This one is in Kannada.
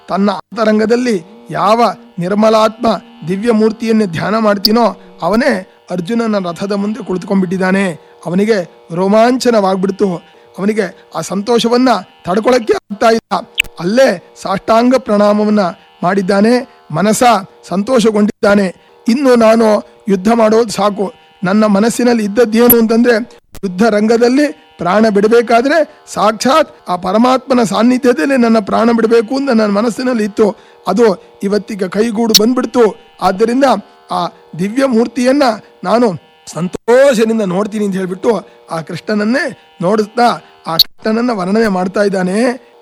ತನ್ನ ಅಂತರಂಗದಲ್ಲಿ ಯಾವ ನಿರ್ಮಲಾತ್ಮ ದಿವ್ಯ ಮೂರ್ತಿಯನ್ನು ಧ್ಯಾನ ಮಾಡ್ತೀನೋ ಅವನೇ ಅರ್ಜುನನ ರಥದ ಮುಂದೆ ಕುಳಿತುಕೊಂಡ್ಬಿಟ್ಟಿದ್ದಾನೆ ಅವನಿಗೆ ರೋಮಾಂಚನವಾಗ್ಬಿಡ್ತು ಅವನಿಗೆ ಆ ಸಂತೋಷವನ್ನ ತಡ್ಕೊಳಕ್ಕೆ ಆಗ್ತಾ ಇಲ್ಲ ಅಲ್ಲೇ ಸಾಷ್ಟಾಂಗ ಪ್ರಣಾಮವನ್ನ ಮಾಡಿದ್ದಾನೆ ಮನಸ ಸಂತೋಷಗೊಂಡಿದ್ದಾನೆ ಇನ್ನು ನಾನು ಯುದ್ಧ ಮಾಡೋದು ಸಾಕು ನನ್ನ ಮನಸ್ಸಿನಲ್ಲಿ ಇದ್ದದ್ದೇನು ಅಂತಂದ್ರೆ ಯುದ್ಧ ರಂಗದಲ್ಲಿ ಪ್ರಾಣ ಬಿಡಬೇಕಾದ್ರೆ ಸಾಕ್ಷಾತ್ ಆ ಪರಮಾತ್ಮನ ಸಾನ್ನಿಧ್ಯದಲ್ಲಿ ನನ್ನ ಪ್ರಾಣ ಬಿಡಬೇಕು ಅಂತ ನನ್ನ ಮನಸ್ಸಿನಲ್ಲಿ ಇತ್ತು ಅದು ಇವತ್ತಿಗೆ ಕೈಗೂಡು ಬಂದ್ಬಿಡ್ತು ಆದ್ದರಿಂದ ಆ ದಿವ್ಯ ಮೂರ್ತಿಯನ್ನ ನಾನು ಸಂತೋಷದಿಂದ ನೋಡ್ತೀನಿ ಅಂತ ಹೇಳ್ಬಿಟ್ಟು ಆ ಕೃಷ್ಣನನ್ನೇ ನೋಡಿಸ್ತಾ ಆ ಕೃಷ್ಣನನ್ನ ವರ್ಣನೆ ಮಾಡ್ತಾ ಇದ್ದಾನೆ